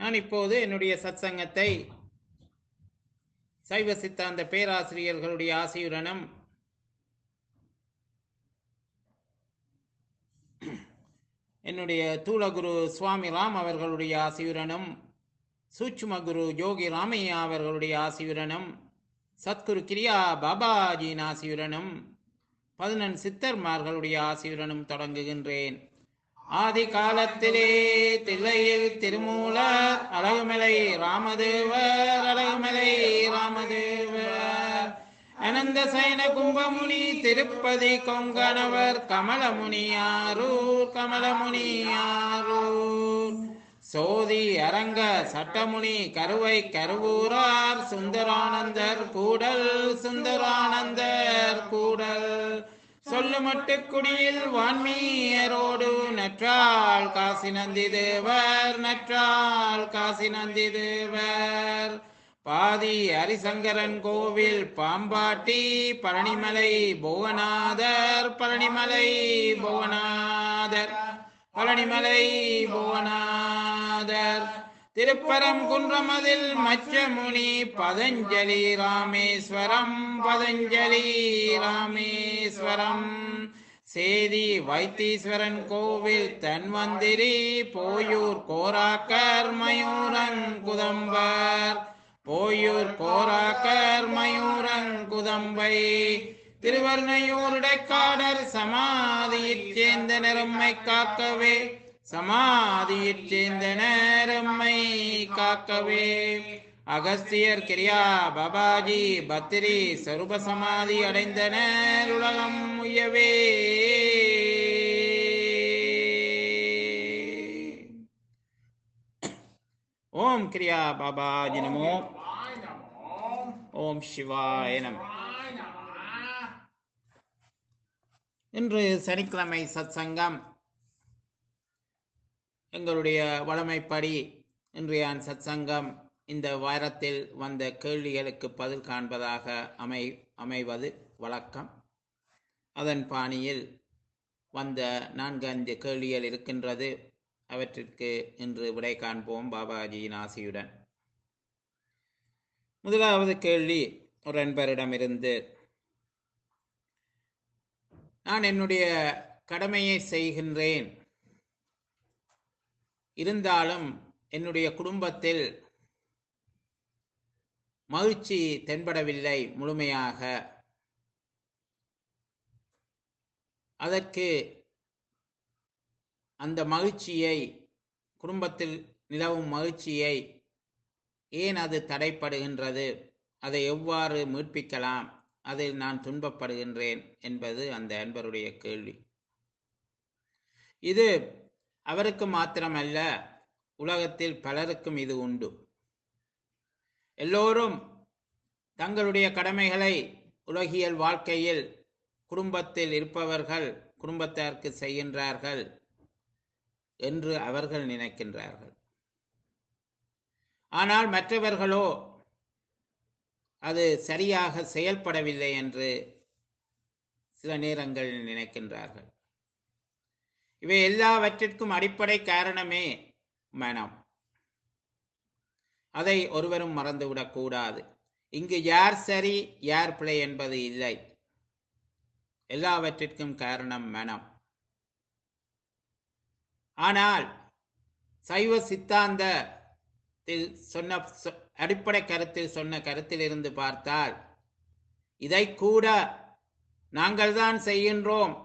நான் இப்போது என்னுடைய சத்சங்கத்தை சைவ சித்தாந்த பேராசிரியர்களுடைய ஆசியுடனும் என்னுடைய தூளகுரு சுவாமி ராம் அவர்களுடைய ஆசியுடனும் சூட்சும குரு யோகி ராமையா அவர்களுடைய ஆசியுடனும் சத்குரு கிரியா பாபாஜியின் ஆசியுடனும் பதினெண் சித்தர்மார்களுடைய ஆசியுடனும் தொடங்குகின்றேன் ஆதி காலத்திலே தில்லையில் திருமூலர் அழகுமலை ராமதேவர் அழகுமலை ராமதேவர் அனந்த சைன கும்பமுனி திருப்பதி கொங்கணவர் கமலமுனியாரூர் கமலமுனியாரூர் சோதி அரங்க சட்டமுனி கருவை கருவூரார் சுந்தரானந்தர் கூடல் சுந்தரானந்தர் கூடல் சொல்லுமட்டு குடியில் வான்மீயரோடு நற்றால் காசி நந்தி தேவர் நற்றால் காசி நந்தி தேவர் பாதி ஹரிசங்கரன் கோவில் பாம்பாட்டி பழனிமலை புவனாதர் பழனிமலை புவனாதர் பழனிமலை புவனாதர் திருப்பரம் குன்றமதில் மச்சமுனி பதஞ்சலி ராமேஸ்வரம் பதஞ்சலி ராமேஸ்வரம் சேதி வைத்தீஸ்வரன் கோவில் தன்வந்திரி போயூர் கோராக்கர் மயூரங்குதம்பர் போயூர் கோராக்கர் மயூரங்குதம்பை திருவர்ணையூருடைக்காடர் சமாதியிற் சேர்ந்த நிறம்மை காக்கவே சமாதியிற் சேர்ந்த நேரம்மை காக்கவே அகஸ்தியர் கிரியா பாபாஜி பத்திரி சருப சமாதி அடைந்தனர் உலகம் உயவே ஓம் கிரியா பாபாஜி நமோ ஓம் சிவாய நம இன்று சனிக்கிழமை சத்சங்கம் எங்களுடைய வழமைப்படி இன்றைய சத்சங்கம் இந்த வாரத்தில் வந்த கேள்விகளுக்கு பதில் காண்பதாக அமை அமைவது வழக்கம் அதன் பாணியில் வந்த நான்கு அஞ்சு கேள்விகள் இருக்கின்றது அவற்றிற்கு இன்று விடை காண்போம் பாபாஜியின் ஆசியுடன் முதலாவது கேள்வி ஒரு அன்பரிடமிருந்து நான் என்னுடைய கடமையை செய்கின்றேன் இருந்தாலும் என்னுடைய குடும்பத்தில் மகிழ்ச்சி தென்படவில்லை முழுமையாக அதற்கு அந்த மகிழ்ச்சியை குடும்பத்தில் நிலவும் மகிழ்ச்சியை ஏன் அது தடைப்படுகின்றது அதை எவ்வாறு மீட்பிக்கலாம் அதில் நான் துன்பப்படுகின்றேன் என்பது அந்த அன்பருடைய கேள்வி இது அவருக்கு மாத்திரமல்ல உலகத்தில் பலருக்கும் இது உண்டு எல்லோரும் தங்களுடைய கடமைகளை உலகியல் வாழ்க்கையில் குடும்பத்தில் இருப்பவர்கள் குடும்பத்தாருக்கு செய்கின்றார்கள் என்று அவர்கள் நினைக்கின்றார்கள் ஆனால் மற்றவர்களோ அது சரியாக செயல்படவில்லை என்று சில நேரங்களில் நினைக்கின்றார்கள் இவை எல்லாவற்றிற்கும் அடிப்படை காரணமே மனம் அதை ஒருவரும் மறந்துவிடக் கூடாது இங்கு யார் சரி யார் பிழை என்பது இல்லை எல்லாவற்றிற்கும் காரணம் மனம் ஆனால் சைவ சித்தாந்தத்தில் சொன்ன அடிப்படை கருத்தில் சொன்ன கருத்திலிருந்து பார்த்தால் இதை கூட நாங்கள் தான் செய்கின்றோம்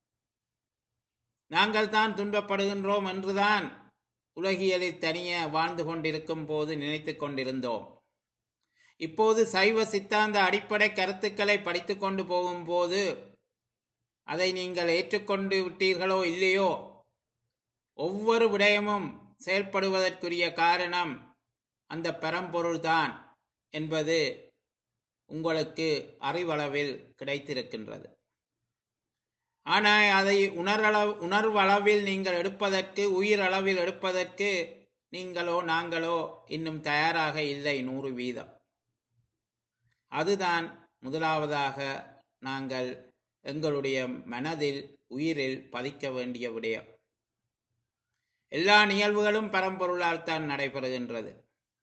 நாங்கள் தான் துன்பப்படுகின்றோம் என்றுதான் உலகியலில் தனிய வாழ்ந்து கொண்டிருக்கும் போது நினைத்து கொண்டிருந்தோம் இப்போது சைவ சித்தாந்த அடிப்படை கருத்துக்களை படித்து கொண்டு போகும்போது அதை நீங்கள் ஏற்றுக்கொண்டு விட்டீர்களோ இல்லையோ ஒவ்வொரு விடயமும் செயல்படுவதற்குரிய காரணம் அந்த பரம்பொருள்தான் என்பது உங்களுக்கு அறிவளவில் கிடைத்திருக்கின்றது ஆனால் அதை உணர்வளவு உணர்வளவில் நீங்கள் எடுப்பதற்கு உயிரளவில் எடுப்பதற்கு நீங்களோ நாங்களோ இன்னும் தயாராக இல்லை நூறு வீதம் அதுதான் முதலாவதாக நாங்கள் எங்களுடைய மனதில் உயிரில் பதிக்க வேண்டிய விடயம் எல்லா நிகழ்வுகளும் பரம்பொருளால் தான் நடைபெறுகின்றது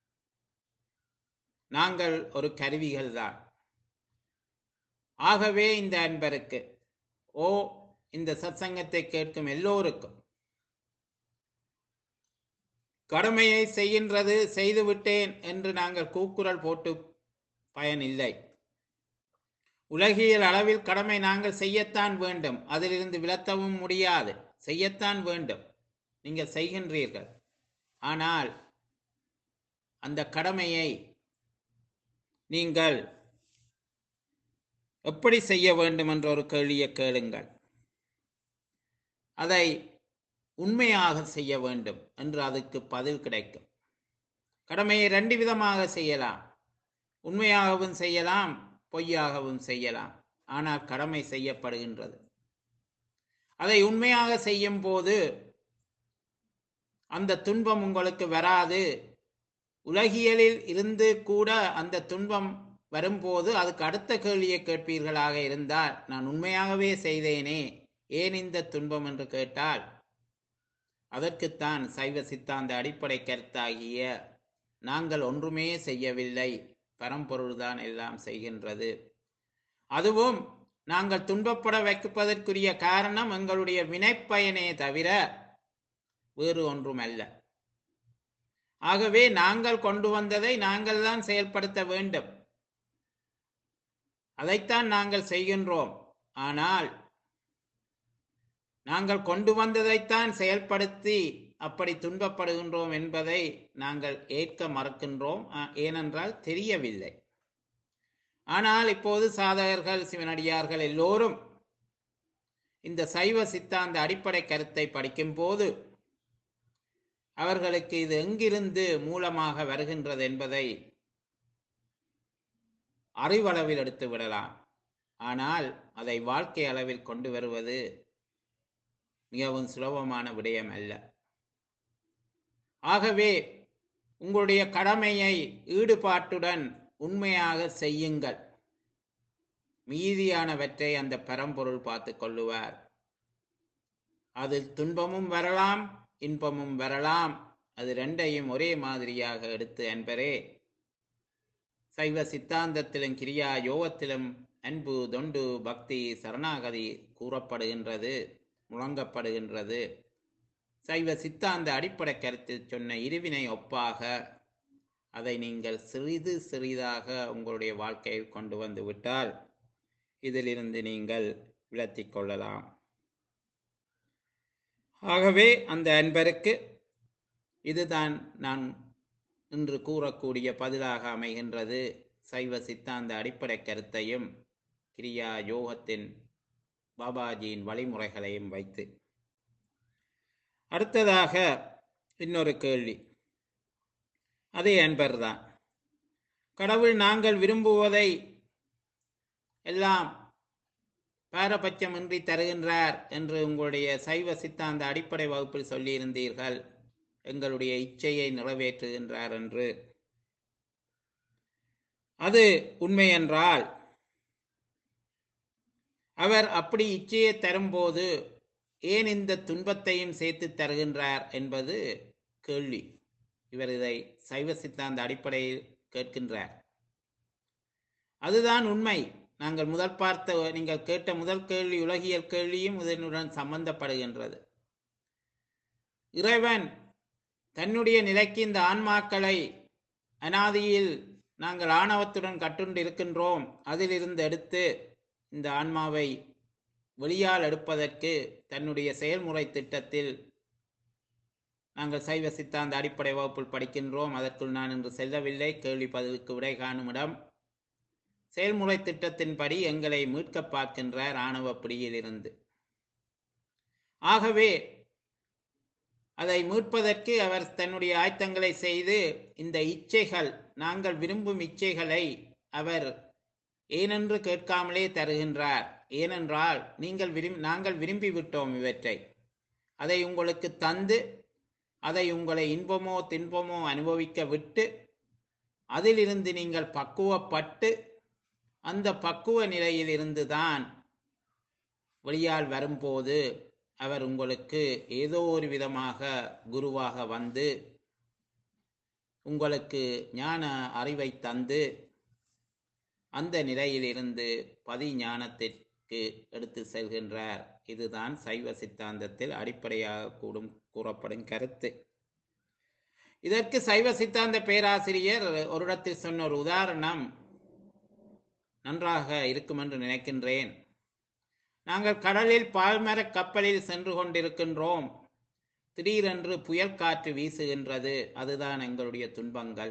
நாங்கள் ஒரு கருவிகள் தான் ஆகவே இந்த அன்பருக்கு ஓ இந்த சத்சங்கத்தை கேட்கும் எல்லோருக்கும் கடமையை செய்கின்றது செய்துவிட்டேன் என்று நாங்கள் கூக்குரல் போட்டு பயனில்லை உலகியல் அளவில் கடமை நாங்கள் செய்யத்தான் வேண்டும் அதிலிருந்து விலத்தவும் முடியாது செய்யத்தான் வேண்டும் நீங்கள் செய்கின்றீர்கள் ஆனால் அந்த கடமையை நீங்கள் எப்படி செய்ய வேண்டும் என்ற ஒரு கேள்வியை கேளுங்கள் அதை உண்மையாக செய்ய வேண்டும் என்று அதுக்கு பதில் கிடைக்கும் கடமையை ரெண்டு விதமாக செய்யலாம் உண்மையாகவும் செய்யலாம் பொய்யாகவும் செய்யலாம் ஆனால் கடமை செய்யப்படுகின்றது அதை உண்மையாக செய்யும் போது அந்த துன்பம் உங்களுக்கு வராது உலகியலில் இருந்து கூட அந்த துன்பம் வரும்போது அதுக்கு அடுத்த கேள்வியை கேட்பீர்களாக இருந்தால் நான் உண்மையாகவே செய்தேனே ஏன் இந்த துன்பம் என்று கேட்டால் அதற்குத்தான் சைவ சித்தாந்த அடிப்படை கருத்தாகிய நாங்கள் ஒன்றுமே செய்யவில்லை பரம்பொருள்தான் எல்லாம் செய்கின்றது அதுவும் நாங்கள் துன்பப்பட வைப்பதற்குரிய காரணம் எங்களுடைய வினைப்பயனே தவிர வேறு ஒன்றும் அல்ல ஆகவே நாங்கள் கொண்டு வந்ததை நாங்கள் தான் செயல்படுத்த வேண்டும் அதைத்தான் நாங்கள் செய்கின்றோம் ஆனால் நாங்கள் கொண்டு வந்ததைத்தான் செயல்படுத்தி அப்படி துன்பப்படுகின்றோம் என்பதை நாங்கள் ஏற்க மறக்கின்றோம் அ- ஏனென்றால் தெரியவில்லை ஆனால் இப்போது சாதகர்கள் சிவனடியார்கள் எல்லோரும் இந்த சைவ சித்தாந்த அடிப்படை கருத்தை படிக்கும் போது அவர்களுக்கு இது எங்கிருந்து மூலமாக வருகின்றது என்பதை அறிவளவில் எடுத்து விடலாம் ஆனால் அதை வாழ்க்கை அளவில் கொண்டு வருவது மிகவும் சுலபமான விடயம் அல்ல ஆகவே உங்களுடைய கடமையை ஈடுபாட்டுடன் உண்மையாக செய்யுங்கள் மீதியானவற்றை அந்த பரம்பொருள் பார்த்து கொள்ளுவார் அதில் துன்பமும் வரலாம் இன்பமும் வரலாம் அது ரெண்டையும் ஒரே மாதிரியாக எடுத்து அன்பரே சைவ சித்தாந்தத்திலும் கிரியா யோகத்திலும் அன்பு தொண்டு பக்தி சரணாகதி கூறப்படுகின்றது முழங்கப்படுகின்றது சைவ சித்தாந்த அடிப்படை கருத்தில் சொன்ன இருவினை ஒப்பாக அதை நீங்கள் சிறிது சிறிதாக உங்களுடைய வாழ்க்கையில் கொண்டு வந்து விட்டால் இதிலிருந்து நீங்கள் விலத்திக் கொள்ளலாம் ஆகவே அந்த அன்பருக்கு இதுதான் நான் இன்று கூறக்கூடிய பதிலாக அமைகின்றது சைவ சித்தாந்த அடிப்படை கருத்தையும் கிரியா யோகத்தின் பாபாஜியின் வழிமுறைகளையும் வைத்து அடுத்ததாக இன்னொரு கேள்வி அதே அன்பர்தான் கடவுள் நாங்கள் விரும்புவதை எல்லாம் பாரபட்சமின்றி தருகின்றார் என்று உங்களுடைய சைவ சித்தாந்த அடிப்படை வகுப்பில் சொல்லியிருந்தீர்கள் எங்களுடைய இச்சையை நிறைவேற்றுகின்றார் என்று அது உண்மை என்றால் அவர் அப்படி இச்சையை தரும்போது ஏன் இந்த துன்பத்தையும் சேர்த்து தருகின்றார் என்பது கேள்வி இவர் இதை சைவ சித்தாந்த அடிப்படையில் கேட்கின்றார் அதுதான் உண்மை நாங்கள் முதல் பார்த்த நீங்கள் கேட்ட முதல் கேள்வி உலகியல் கேள்வியும் இதனுடன் சம்பந்தப்படுகின்றது இறைவன் தன்னுடைய நிலைக்கு இந்த ஆன்மாக்களை அனாதியில் நாங்கள் ஆணவத்துடன் கட்டுண்டு இருக்கின்றோம் அதிலிருந்து எடுத்து இந்த ஆன்மாவை வெளியால் எடுப்பதற்கு தன்னுடைய செயல்முறை திட்டத்தில் நாங்கள் சைவ சித்தாந்த அடிப்படை வகுப்பில் படிக்கின்றோம் அதற்குள் நான் இன்று செல்லவில்லை கேள்வி பதிலுக்கு விடை காணும் இடம் செயல்முறை திட்டத்தின்படி எங்களை மீட்க பார்க்கின்றார் ஆணவ பிடியிலிருந்து ஆகவே அதை மீட்பதற்கு அவர் தன்னுடைய ஆயத்தங்களை செய்து இந்த இச்சைகள் நாங்கள் விரும்பும் இச்சைகளை அவர் ஏனென்று கேட்காமலே தருகின்றார் ஏனென்றால் நீங்கள் விரும் நாங்கள் விரும்பி விட்டோம் இவற்றை அதை உங்களுக்கு தந்து அதை உங்களை இன்பமோ தின்பமோ அனுபவிக்க விட்டு அதிலிருந்து நீங்கள் பக்குவப்பட்டு அந்த பக்குவ நிலையில் இருந்துதான் வெளியால் வரும்போது அவர் உங்களுக்கு ஏதோ ஒரு விதமாக குருவாக வந்து உங்களுக்கு ஞான அறிவை தந்து அந்த நிலையிலிருந்து பதி ஞானத்திற்கு எடுத்து செல்கின்றார் இதுதான் சைவ சித்தாந்தத்தில் அடிப்படையாக கூடும் கூறப்படும் கருத்து இதற்கு சைவ சித்தாந்த பேராசிரியர் ஒரு இடத்தில் சொன்ன ஒரு உதாரணம் நன்றாக இருக்கும் என்று நினைக்கின்றேன் நாங்கள் கடலில் பால்மர கப்பலில் சென்று கொண்டிருக்கின்றோம் திடீரென்று புயல் காற்று வீசுகின்றது அதுதான் எங்களுடைய துன்பங்கள்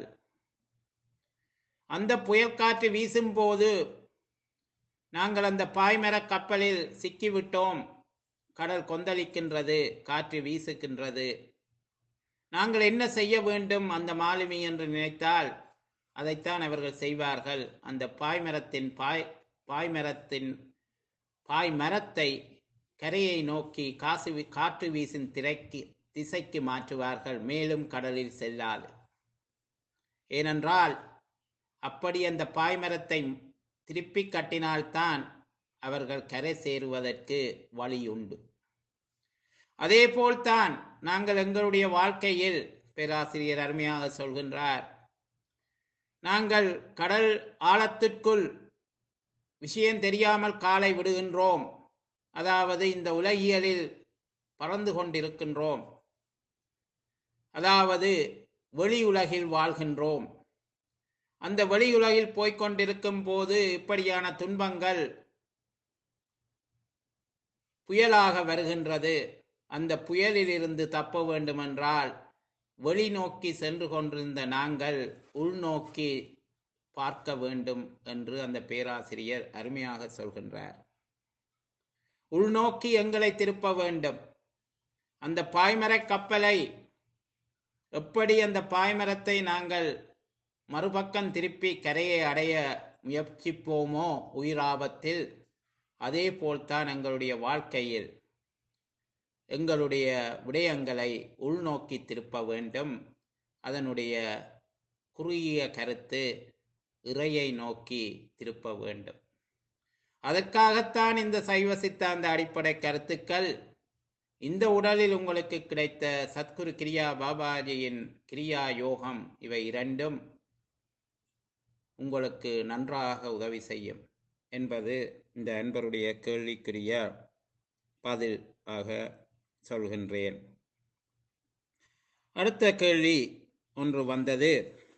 அந்த புயல் காற்று வீசும்போது நாங்கள் அந்த பாய்மர கப்பலில் சிக்கிவிட்டோம் கடல் கொந்தளிக்கின்றது காற்று வீசுகின்றது நாங்கள் என்ன செய்ய வேண்டும் அந்த மாலுமி என்று நினைத்தால் அதைத்தான் அவர்கள் செய்வார்கள் அந்த பாய்மரத்தின் பாய் பாய்மரத்தின் பாய்மரத்தை கரையை நோக்கி காசு வீ- காற்று வீசின் திரைக்கு திசைக்கு மாற்றுவார்கள் மேலும் கடலில் செல்லாது ஏனென்றால் அப்படி அந்த பாய்மரத்தை திருப்பி கட்டினால்தான் அவர்கள் கரை சேருவதற்கு வழி உண்டு அதேபோல்தான் நாங்கள் எங்களுடைய வாழ்க்கையில் பேராசிரியர் அருமையாக சொல்கின்றார் நாங்கள் கடல் ஆழத்திற்குள் விஷயம் தெரியாமல் காலை விடுகின்றோம் அதாவது இந்த உலகியலில் பறந்து கொண்டிருக்கின்றோம் அதாவது வெளி உலகில் வாழ்கின்றோம் அந்த வெளி உலகில் போய்க் கொண்டிருக்கும் போது இப்படியான துன்பங்கள் புயலாக வருகின்றது அந்த புயலிலிருந்து தப்ப வேண்டுமென்றால் வெளிநோக்கி சென்று கொண்டிருந்த நாங்கள் உள்நோக்கி பார்க்க வேண்டும் என்று அந்த பேராசிரியர் அருமையாக சொல்கின்றார் உள்நோக்கி எங்களை திருப்ப வேண்டும் அந்த பாய்மரக் கப்பலை எப்படி அந்த பாய்மரத்தை நாங்கள் மறுபக்கம் திருப்பி கரையை அடைய முயற்சிப்போமோ உயிராபத்தில் அதே போல்தான் எங்களுடைய வாழ்க்கையில் எங்களுடைய விடயங்களை உள்நோக்கி திருப்ப வேண்டும் அதனுடைய குறுகிய கருத்து இறையை நோக்கி திருப்ப வேண்டும் அதற்காகத்தான் இந்த சைவ சித்தாந்த அடிப்படை கருத்துக்கள் இந்த உடலில் உங்களுக்கு கிடைத்த சத்குரு கிரியா பாபாஜியின் கிரியா யோகம் இவை இரண்டும் உங்களுக்கு நன்றாக உதவி செய்யும் என்பது இந்த அன்பருடைய கேள்விக்குரிய பதில் ஆக சொல்கின்றேன் அடுத்த கேள்வி ஒன்று வந்தது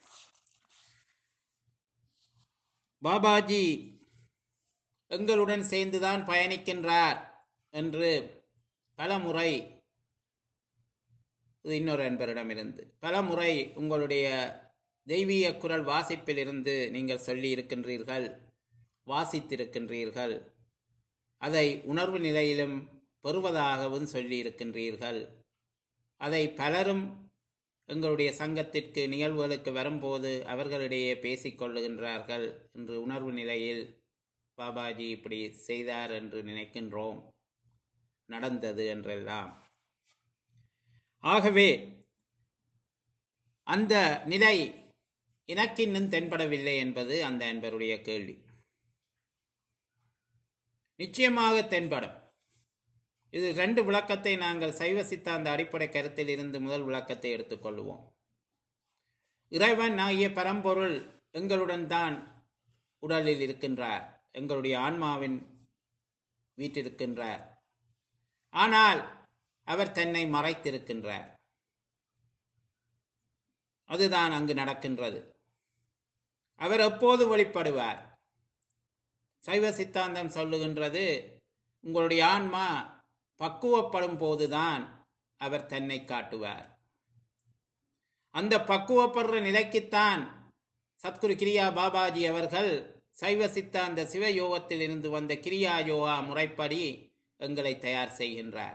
பாபாஜி எங்களுடன் சேர்ந்துதான் பயணிக்கின்றார் என்று பலமுறை இது இன்னொரு அன்பரிடமிருந்து பலமுறை உங்களுடைய தெய்வீக குரல் வாசிப்பில் இருந்து நீங்கள் சொல்லி இருக்கின்றீர்கள் வாசித்திருக்கின்றீர்கள் அதை உணர்வு நிலையிலும் பெறுவதாகவும் சொல்லி இருக்கின்றீர்கள் அதை பலரும் எங்களுடைய சங்கத்திற்கு நிகழ்வுகளுக்கு வரும்போது அவர்களிடையே பேசிக் கொள்ளுகின்றார்கள் என்று உணர்வு நிலையில் பாபாஜி இப்படி செய்தார் என்று நினைக்கின்றோம் நடந்தது என்றெல்லாம் ஆகவே அந்த நிலை எனக்கு இன்னும் தென்படவில்லை என்பது அந்த அன்பருடைய கேள்வி நிச்சயமாக தென்படும் இது ரெண்டு விளக்கத்தை நாங்கள் சைவ சித்தாந்த அடிப்படை கருத்தில் இருந்து முதல் விளக்கத்தை எடுத்துக்கொள்வோம் இறைவன் ஆகிய பரம்பொருள் எங்களுடன் தான் உடலில் இருக்கின்றார் எங்களுடைய ஆன்மாவின் வீட்டிருக்கின்றார் ஆனால் அவர் தன்னை மறைத்திருக்கின்றார் அதுதான் அங்கு நடக்கின்றது அவர் எப்போது வெளிப்படுவார் சைவ சித்தாந்தம் சொல்லுகின்றது உங்களுடைய ஆன்மா பக்குவப்படும் போதுதான் அவர் தன்னை காட்டுவார் அந்த பக்குவப்படுற நிலைக்குத்தான் சத்குரு கிரியா பாபாஜி அவர்கள் சைவ சித்தாந்த சிவயோகத்தில் இருந்து வந்த கிரியா யோகா முறைப்படி எங்களை தயார் செய்கின்றார்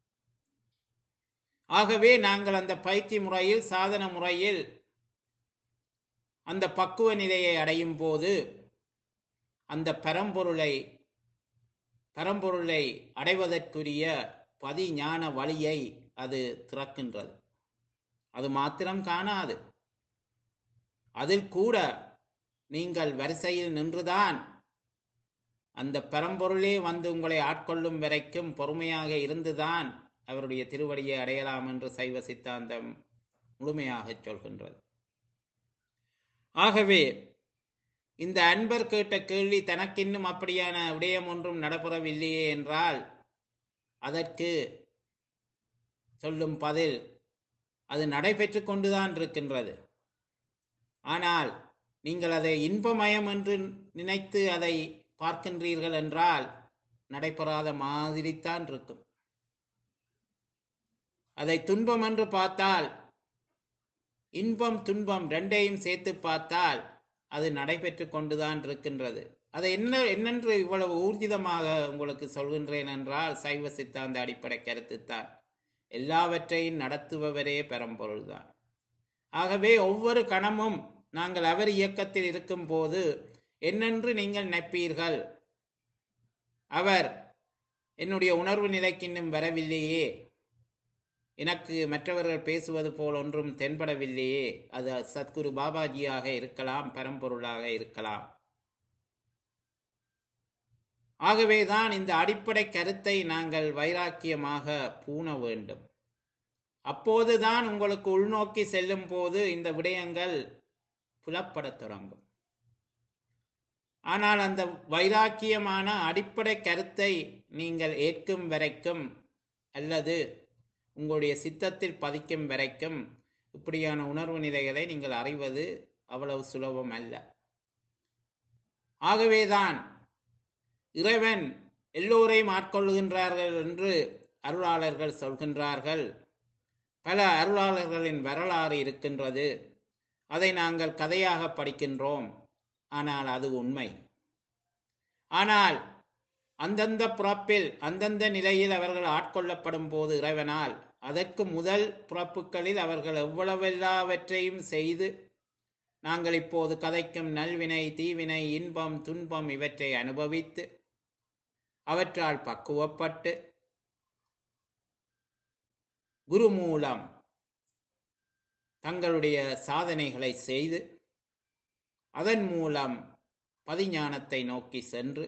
ஆகவே நாங்கள் அந்த பயிற்சி முறையில் சாதன முறையில் அந்த பக்குவ நிலையை அடையும் போது அந்த பரம்பொருளை பரம்பொருளை அடைவதற்குரிய பதிஞான வழியை அது திறக்கின்றது அது மாத்திரம் காணாது அதில் கூட நீங்கள் வரிசையில் நின்றுதான் அந்த பரம்பொருளே வந்து உங்களை ஆட்கொள்ளும் வரைக்கும் பொறுமையாக இருந்துதான் அவருடைய திருவடியை அடையலாம் என்று சைவ சித்தாந்தம் முழுமையாக சொல்கின்றது ஆகவே இந்த அன்பர் கேட்ட கேள்வி தனக்கின்னும் அப்படியான விடயம் ஒன்றும் நடைபெறவில்லையே என்றால் அதற்கு சொல்லும் பதில் அது நடைபெற்று கொண்டுதான் இருக்கின்றது ஆனால் நீங்கள் அதை இன்பமயம் என்று நினைத்து அதை பார்க்கின்றீர்கள் என்றால் நடைபெறாத மாதிரித்தான் இருக்கும் அதை துன்பம் என்று பார்த்தால் இன்பம் துன்பம் ரெண்டையும் சேர்த்து பார்த்தால் அது நடைபெற்று கொண்டுதான் இருக்கின்றது அதை என்ன என்னென்று இவ்வளவு ஊர்ஜிதமாக உங்களுக்கு சொல்கின்றேன் என்றால் சைவ சித்தாந்த அடிப்படை கருத்துத்தான் எல்லாவற்றையும் நடத்துபவரே பெரம்பொருள்தான் ஆகவே ஒவ்வொரு கணமும் நாங்கள் அவர் இயக்கத்தில் இருக்கும் போது என்னென்று நீங்கள் நினைப்பீர்கள் அவர் என்னுடைய உணர்வு நிலைக்கு இன்னும் வரவில்லையே எனக்கு மற்றவர்கள் பேசுவது போல் ஒன்றும் தென்படவில்லையே அது சத்குரு பாபாஜியாக இருக்கலாம் பரம்பொருளாக இருக்கலாம் ஆகவேதான் இந்த அடிப்படை கருத்தை நாங்கள் வைராக்கியமாக பூண வேண்டும் அப்போதுதான் உங்களுக்கு உள்நோக்கி செல்லும் போது இந்த விடயங்கள் புலப்படத் தொடங்கும் ஆனால் அந்த வைராக்கியமான அடிப்படை கருத்தை நீங்கள் ஏற்கும் வரைக்கும் அல்லது உங்களுடைய சித்தத்தில் பதிக்கும் வரைக்கும் இப்படியான உணர்வு நிலைகளை நீங்கள் அறிவது அவ்வளவு சுலபம் அல்ல ஆகவேதான் இறைவன் எல்லோரையும் ஆட்கொள்கின்றார்கள் என்று அருளாளர்கள் சொல்கின்றார்கள் பல அருளாளர்களின் வரலாறு இருக்கின்றது அதை நாங்கள் கதையாக படிக்கின்றோம் ஆனால் அது உண்மை ஆனால் அந்தந்த பிறப்பில் அந்தந்த நிலையில் அவர்கள் ஆட்கொள்ளப்படும் போது இறைவனால் அதற்கு முதல் பிறப்புகளில் அவர்கள் எவ்வளவெல்லாவற்றையும் செய்து நாங்கள் இப்போது கதைக்கும் நல்வினை தீவினை இன்பம் துன்பம் இவற்றை அனுபவித்து அவற்றால் பக்குவப்பட்டு குரு மூலம் தங்களுடைய சாதனைகளை செய்து அதன் மூலம் பதிஞானத்தை நோக்கி சென்று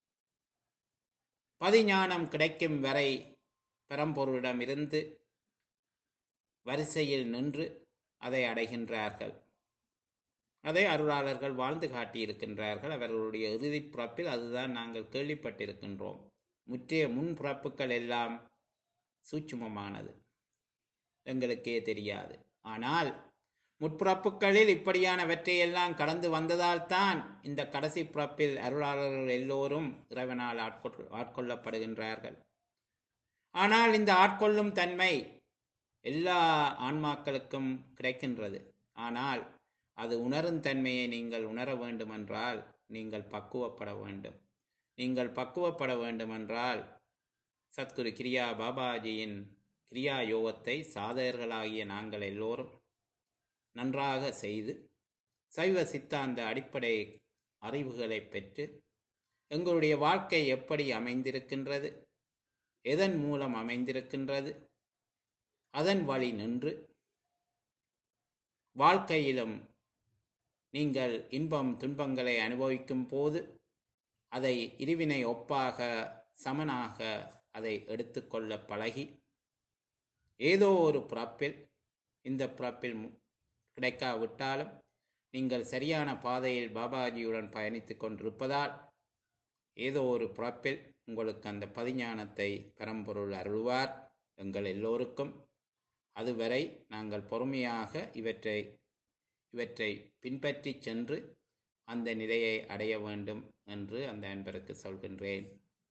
பதிஞானம் கிடைக்கும் வரை பரம்பொருளிடமிருந்து வரிசையில் நின்று அதை அடைகின்றார்கள் அதை அருளாளர்கள் வாழ்ந்து காட்டியிருக்கின்றார்கள் அவர்களுடைய இறுதி பிறப்பில் அதுதான் நாங்கள் கேள்விப்பட்டிருக்கின்றோம் முற்றிய முன் பிறப்புகள் எல்லாம் சூட்சுமமானது எங்களுக்கே தெரியாது ஆனால் முற்பிறப்புகளில் இப்படியானவற்றையெல்லாம் கடந்து வந்ததால் தான் இந்த கடைசி பிறப்பில் அருளாளர்கள் எல்லோரும் இறைவனால் ஆட்கொள் ஆட்கொள்ளப்படுகின்றார்கள் ஆனால் இந்த ஆட்கொள்ளும் தன்மை எல்லா ஆன்மாக்களுக்கும் கிடைக்கின்றது ஆனால் அது உணரும் தன்மையை நீங்கள் உணர வேண்டுமென்றால் நீங்கள் பக்குவப்பட வேண்டும் நீங்கள் பக்குவப்பட வேண்டுமென்றால் சத்குரு கிரியா பாபாஜியின் கிரியா யோகத்தை சாதகர்களாகிய நாங்கள் எல்லோரும் நன்றாக செய்து சைவ சித்தாந்த அடிப்படை அறிவுகளை பெற்று எங்களுடைய வாழ்க்கை எப்படி அமைந்திருக்கின்றது எதன் மூலம் அமைந்திருக்கின்றது அதன் வழி நின்று வாழ்க்கையிலும் நீங்கள் இன்பம் துன்பங்களை அனுபவிக்கும் போது அதை இருவினை ஒப்பாக சமனாக அதை எடுத்துக்கொள்ள பழகி ஏதோ ஒரு பிறப்பில் இந்த பிறப்பில் கிடைக்காவிட்டாலும் நீங்கள் சரியான பாதையில் பாபாஜியுடன் பயணித்துக் கொண்டிருப்பதால் ஏதோ ஒரு பிறப்பில் உங்களுக்கு அந்த பதிஞானத்தை பரம்பொருள் அருள்வார் எங்கள் எல்லோருக்கும் அதுவரை நாங்கள் பொறுமையாக இவற்றை இவற்றை பின்பற்றி சென்று அந்த நிலையை அடைய வேண்டும் என்று அந்த அன்பருக்கு சொல்கின்றேன்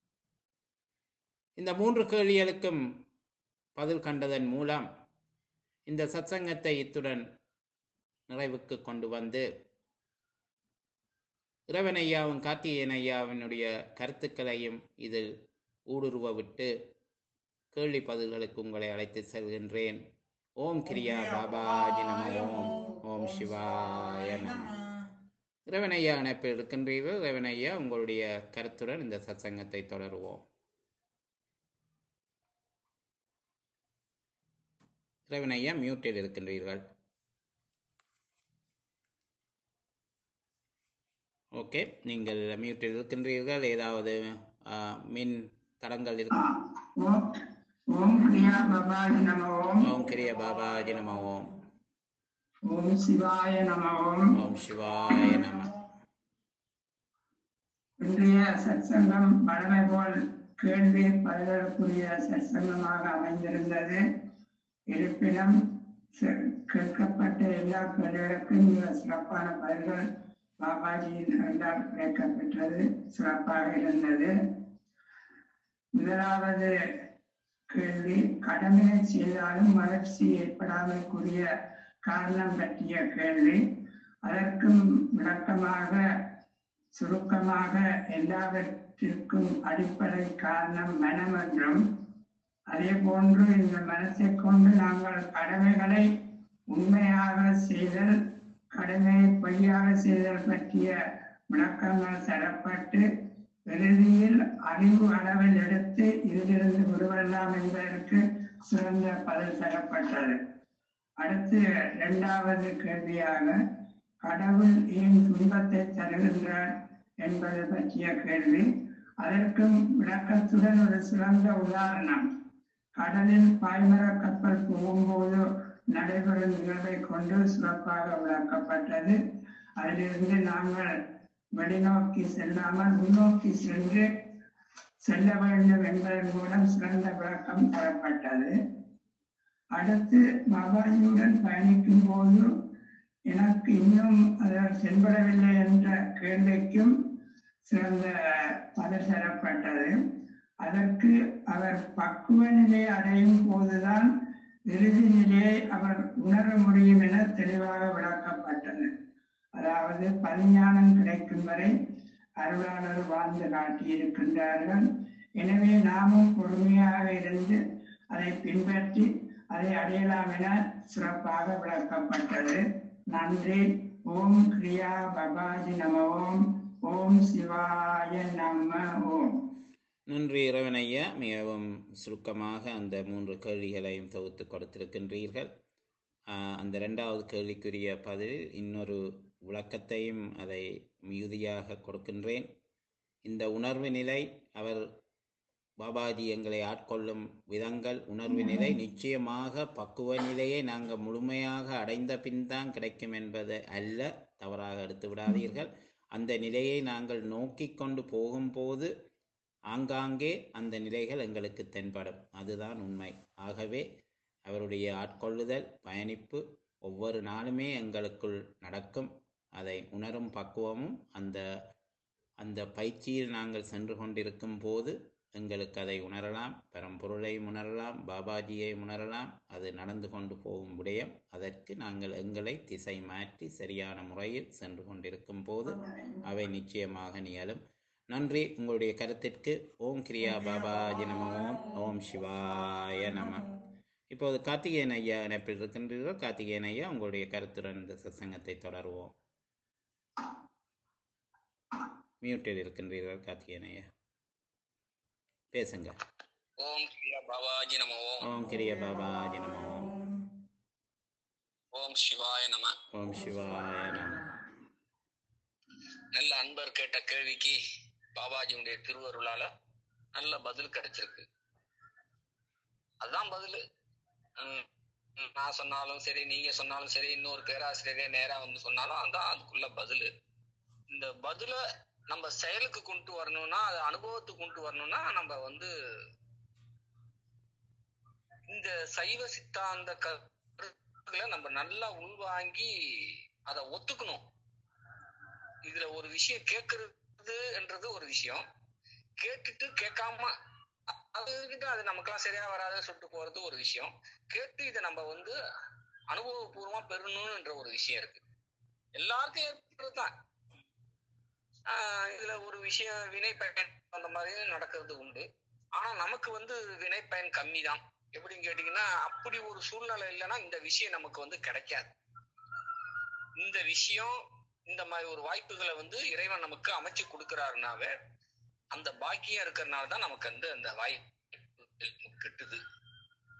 இந்த மூன்று கேள்விகளுக்கும் பதில் கண்டதன் மூலம் இந்த சத்சங்கத்தை இத்துடன் நிறைவுக்கு கொண்டு வந்து இறைவன் ஐயாவும் கார்த்திகேயன் ஐயாவினுடைய கருத்துக்களையும் இதில் ஊடுருவ விட்டு கேள்வி பதில்களுக்கு உங்களை அழைத்து செல்கின்றேன் ஓம் கிரியா பாபாஜி நம ஓம் ஓம் சிவாய நம இறைவனையா இணைப்பில் இருக்கின்றீர்கள் இறைவனையா உங்களுடைய கருத்துடன் இந்த சத்சங்கத்தை தொடருவோம் இறைவனையா மியூட்டில் இருக்கின்றீர்கள் ஓகே நீங்கள் மியூட்டில் இருக்கின்றீர்கள் ஏதாவது ஆ, மின் தடங்கள் ஆ, இருக்கு ஓம் ஓம் கிரியா பபாஜி நம ஓம் ஓம் கிரிய பாபாஜி நம ஓம் ஓம் சிவாய நம ஓம் ஓம் சிவாய நம இன்றைய சத்சங்கம் வழமை போல் கேள்வி பதிலுக்குரிய சத்சங்கமாக அமைந்திருந்தது இருப்பினும் செ- கேட்கப்பட்ட எல்லா கேள்விகளுக்கும் மிக சிறப்பான பதில்கள் பாபாஜியினால் கிடைக்கப்பெற்றது சிறப்பாக இருந்தது முதலாவது கேள்வி கடமையை செய்தாலும் வளர்ச்சி ஏற்படாமல் கூடிய காரணம் பற்றிய கேள்வி அதற்கும் விளக்கமாக சுருக்கமாக எல்லாவற்றிற்கும் அடிப்படை காரணம் மனம் என்றும் அதே போன்று இந்த மனத்தை கொண்டு நாங்கள் கடமைகளை உண்மையாக செய்தல் கடமையை பொய்யாக செய்தல் பற்றிய விளக்கங்கள் தரப்பட்டு இறுதியில் அறிவு அளவில் எடுத்து இதிலிருந்து விடுபடலாம் என்பதற்கு சிறந்த பதில் தரப்பட்டது அடுத்து இரண்டாவது கேள்வியாக கடவுள் ஏன் துன்பத்தை தருகின்றார் என்பது பற்றிய கேள்வி அதற்கும் விளக்கத்துடன் ஒரு சிறந்த உதாரணம் கடலில் பாய்மர கப்பல் போகும்போது நடைபெறும் நிகழ்வை கொண்டு சிறப்பாக விளக்கப்பட்டது அதிலிருந்து நாங்கள் வெளிநோக்கி செல்லாமல் முன்னோக்கி சென்று செல்ல வேண்டும் என்பதன் மூலம் சிறந்த விளக்கம் தரப்பட்டது அடுத்து பாபாஜியுடன் பயணிக்கும் போது எனக்கு இன்னும் அதில் தென்படவில்லை என்ற கேள்விக்கும் சிறந்த பதில் தரப்பட்டது அதற்கு அவர் பக்குவ நிலை அடையும் போதுதான் இறுதி நிலையை அவர் உணர முடியும் என தெளிவாக விளக்கப்பட்டது அதாவது பரிஞானம் கிடைக்கும் வரை அருளாளர் வாழ்ந்து காட்டியிருக்கின்றார்கள் எனவே நாமும் பொறுமையாக இருந்து அதை பின்பற்றி அதை அடையலாம் என சிறப்பாக விளக்கப்பட்டது நன்றி ஓம் கிரியா பபாஜி நம ஓம் ஓம் சிவாய நம ஓம் நன்றி இறைவனையா மிகவும் சுருக்கமாக அந்த மூன்று கேள்விகளையும் தொகுத்து கொடுத்திருக்கின்றீர்கள் ஆஹ், அந்த இரண்டாவது கேள்விக்குரிய பதிலில் இன்னொரு விளக்கத்தையும் அதை மிகுதியாக கொடுக்கின்றேன் இந்த உணர்வு நிலை அவர் பாபாஜி எங்களை ஆட்கொள்ளும் விதங்கள் உணர்வு நிலை நிச்சயமாக பக்குவ நிலையை நாங்கள் முழுமையாக அடைந்த பின் தான் கிடைக்கும் என்பது அல்ல தவறாக எடுத்து விடாதீர்கள் அந்த நிலையை நாங்கள் நோக்கி கொண்டு போகும்போது ஆங்காங்கே அந்த நிலைகள் எங்களுக்கு தென்படும் அதுதான் உண்மை ஆகவே அவருடைய ஆட்கொள்ளுதல் பயணிப்பு ஒவ்வொரு நாளுமே எங்களுக்குள் நடக்கும் அதை உணரும் பக்குவமும் அந்த அந்த பயிற்சியில் நாங்கள் சென்று கொண்டிருக்கும் போது எங்களுக்கு அதை உணரலாம் பரம்பொருளை உணரலாம் பாபாஜியை உணரலாம் அது நடந்து கொண்டு போகும் விடயம் அதற்கு நாங்கள் எங்களை திசை மாற்றி சரியான முறையில் சென்று கொண்டிருக்கும் போது அவை நிச்சயமாக நிகழும் நன்றி உங்களுடைய கருத்திற்கு ஓம் கிரியா பாபாஜி நம ஓம் ஓம் சிவாய நம இப்போது கார்த்திகேயன் ஐயா இணைப்பில் இருக்கின்றீர்கள் கார்த்திகேயன் ஐயா உங்களுடைய கருத்துடன் இந்த சத்சங்கத்தை தொடருவோம் மியூட்டில் இருக்கின்றீர்கள் கார்த்திகேயன் ஐயா பேசுங்க ஓம் கிரியா பாபாஜி நம ஓம் ஓம் கிரிய பாபாஜி நம ஓம் ஓம் சிவாய நம ஓம் சிவாய நம நல்ல அன்பர் கேட்ட கேள்விக்கு பாபாஜியுடைய திருவருளால நல்ல பதில் கிடைச்சிருக்கு அதுதான் பதில் நான் சொன்னாலும் சரி நீங்க சொன்னாலும் சரி இன்னொரு பேராசிரியரே நேரா வந்து சொன்னாலும் அதான் அதுக்குள்ள பதில் இந்த பதில நம்ம செயலுக்கு கொண்டு வரணும்னா அது அனுபவத்துக்கு கொண்டு வரணும்னா நம்ம வந்து இந்த சைவ சித்தாந்த கருத்துக்களை நம்ம நல்லா உள்வாங்கி அதை ஒத்துக்கணும் இதுல ஒரு விஷயம் கேட்கறது என்றது ஒரு விஷயம் கேட்டுட்டு கேட்காம அ- அது இருக்கிட்டு அது நமக்கெல்லாம் சரியா வராத சொல்லிட்டு போறது ஒரு விஷயம் கேட்டு இதை நம்ம வந்து அனுபவபூர்வமா பெறணும்ன்ற ஒரு விஷயம் இருக்கு எல்லாருக்கும் ஏற்படுறதுதான் ஆஹ் இதுல ஒரு விஷயம் வினை பயன் அந்த மாதிரி நடக்கிறது உண்டு ஆனா நமக்கு வந்து வினை பயன் கம்மி தான் எப்படின்னு கேட்டீங்கன்னா அப்படி ஒரு சூழ்நிலை இல்லைன்னா இந்த விஷயம் நமக்கு வந்து கிடைக்காது இந்த விஷயம் இந்த மாதிரி ஒரு வாய்ப்புகளை வந்து இறைவன் நமக்கு அமைச்சு கொடுக்கிறாருனாவே அந்த பாக்கியம் இருக்கிறனால தான் நமக்கு வந்து அந்த வாய்ப்பு கிட்டுது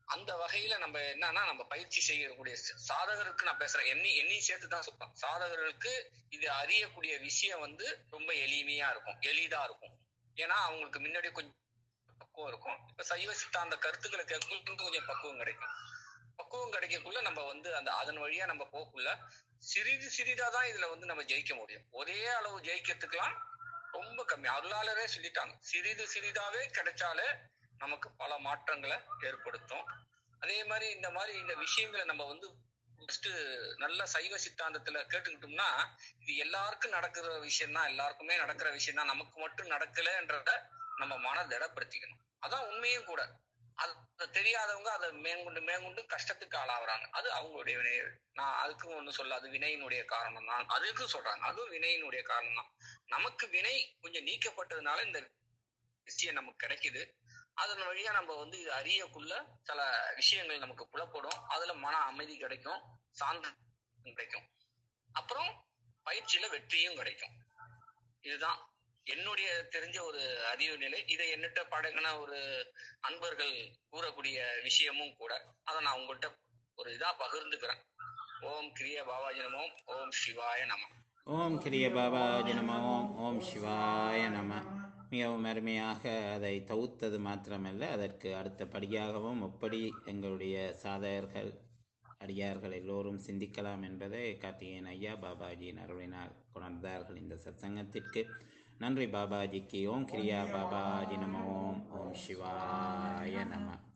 அந்த வகையில நம்ம என்னன்னா நம்ம பயிற்சி செய்யக்கூடிய ச- சாதகருக்கு நான் பேசுறேன் என்னை என்னையும் சேர்த்து தான் சொல்றேன் சாதகர்களுக்கு இது அறியக்கூடிய விஷயம் வந்து ரொம்ப எளிமையா இருக்கும் எளிதா இருக்கும் ஏன்னா அவங்களுக்கு முன்னாடி கொஞ்சம் பக்குவம் இருக்கும் இப்ப சைவ சித்தாந்த கருத்துக்களை கேட்கும் இன்னும் கொஞ்சம் பக்குவம் கிடைக்கும் பக்குவம் கிடைக்கக்குள்ள நம்ம வந்து அந்த அதன் வழியா நம்ம போக்குள்ள சிறிது சிறிதா தான் இதுல வந்து நம்ம ஜெயிக்க முடியும் ஒரே அளவு ஜெயிக்கிறதுக்கெல்லாம் ரொம்ப கம்மி அருளாளரே சொல்லிட்டாங்க சிறிது சிறிதாவே கிடைச்சாலே நமக்கு பல மாற்றங்களை ஏற்படுத்தும் அதே மாதிரி இந்த மாதிரி இந்த விஷயங்களை நம்ம வந்து ஃபர்ஸ்ட் நல்ல சைவ சித்தாந்தத்துல கேட்டுக்கிட்டோம்னா இது எல்லாருக்கும் நடக்கிற விஷயம் தான் எல்லாருக்குமே நடக்கிற விஷயம் தான் நமக்கு மட்டும் நடக்கலன்றத நம்ம மன திடப்படுத்திக்கணும் அதான் உண்மையும் கூட அது தெரியாதவங்க அதை மேற்கொண்டு மேற்கொண்டு கஷ்டத்துக்கு ஆளாகிறாங்க அது அவங்களுடைய வினை நான் அதுக்கும் ஒண்ணு சொல்ல அது வினையினுடைய காரணம் தான் அதுக்கும் சொல்றாங்க அதுவும் வினையினுடைய காரணம் தான் நமக்கு வினை கொஞ்சம் நீக்கப்பட்டதுனால இந்த விஷயம் நமக்கு கிடைக்குது அதன் வழியா நம்ம வந்து இது அறியக்குள்ள சில விஷயங்கள் நமக்கு புலப்படும் அதுல மன அமைதி கிடைக்கும் சாந்தம் கிடைக்கும் அப்புறம் பயிற்சியில வெற்றியும் கிடைக்கும் இதுதான் என்னுடைய தெரிஞ்ச ஒரு அறிவு நிலை இதை என்னட்ட பழகின ஒரு அன்பர்கள் கூறக்கூடிய விஷயமும் கூட அதை நான் உங்கள்கிட்ட ஒரு இதா பகிர்ந்துக்கிறேன் ஓம் கிரிய பாபாஜி நமோம் ஓம் சிவாய நம ஓம் கிரிய பாபாஜி நம ஓம் ஓம் சிவாய நம மிகவும் அருமையாக அதை தவுத்தது மாத்திரமல்ல அதற்கு அடுத்தபடியாகவும் எப்படி எங்களுடைய சாதகர்கள் அடியார்கள் எல்லோரும் சிந்திக்கலாம் என்பதை கார்த்திகேயன் ஐயா பாபாஜியின் அருளினால் கொணர்ந்தார்கள் இந்த சத்சங்கத்திற்கு நன்றி பாபாஜிக்கு ஓம் கிரியா பாபாஜி நம ஓம் ஓம் சிவாய நம